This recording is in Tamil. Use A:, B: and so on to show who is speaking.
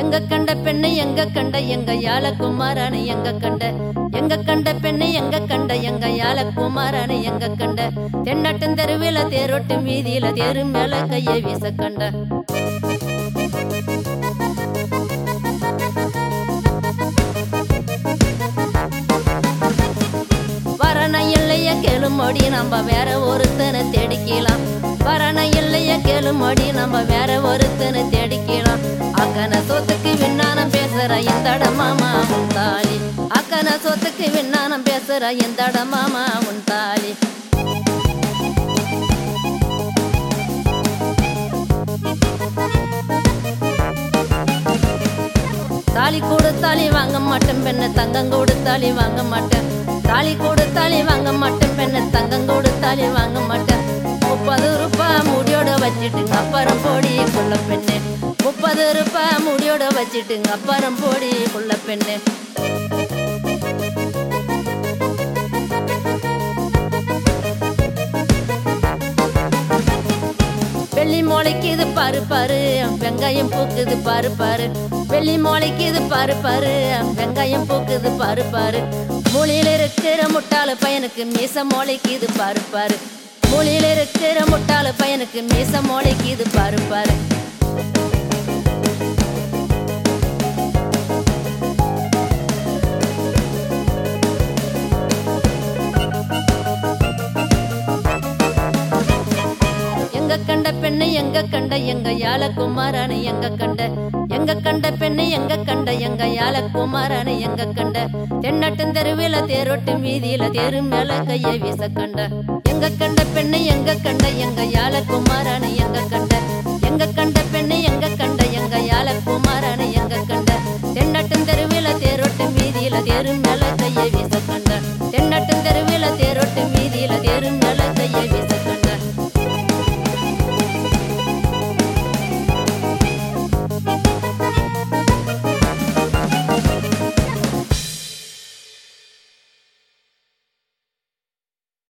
A: எங்க கண்ட பெண்ணை எங்க கண்ட எங்க யாழ குமாரானு எங்க கண்ட எங்க கண்ட பெண்ணை எங்க கண்ட எங்க யாழ குமாரானு எங்க கண்ட தென்னட்டும் தெருவில தேரோட்டும் வீதியில தேரு மேல கையை வீச கண்ட வரண இல்லைய கேளுமோடி நம்ம வேற ஒருத்தனை தேடிக்கலாம் வரண இல்லைய கேளுமோடி நம்ம வேற ஒருத்தனை தேடிக்கலாம் அக்கன சொத்துக்கு விண்ணானம் பேசுற எந்தட மாமா உன் தாலி அக்கன சொத்துக்கு விண்ணானம் பேசுற எந்தட மாமா உன் தாலி தாலி கொடுத்தாலி வாங்க மாட்டேன் பெண்ணை தங்கம் கொடுத்தாலி வாங்க மாட்டேன் தாலி கொடுத்தாலி வாங்க மாட்டேன் பெண்ணை தங்கம் கொடுத்தாலி வாங்க மாட்டேன் முப்பது ரூபாய் முடியோட வச்சுட்டுங்க அப்புறம் போடி குள்ள பெண்ணு முப்பது ரூபாய் முடியோட வச்சுட்டுங்க அப்புறம் போடி குள்ள பெண்ணு வெள்ளி மோளைக்கு இது பாரு பாரு வெங்காயம் பூக்குது பாரு பாரு வெள்ளி மோளைக்கு இது பாரு பாரு வெங்காயம் பூக்குது பாரு பாரு மூலையில இருக்கிற முட்டாள பையனுக்கு மீச மோளைக்கு இது பாரு பாரு மூலையில இருக்கிற முட்டாள பையனுக்கு மீச மோளைக்கு இது பாரு பாரு எங்க கண்ட பெண்ணை எங்க கண்ட எங்க யாழ குமாரானு எங்க கண்ட எங்க கண்ட பெண்ணை எங்க கண்ட எங்க யாழ குமாரானு எங்க கண்ட தென்னட்டும் தெருவில தேரோட்டும் வீதியில தேரு மேல கையை வீச கண்ட எங்க கண்ட பெண்ணை எங்க கண்ட எங்க யாழ குமாரானு எங்க கண்ட எங்க கண்ட பெண்ணை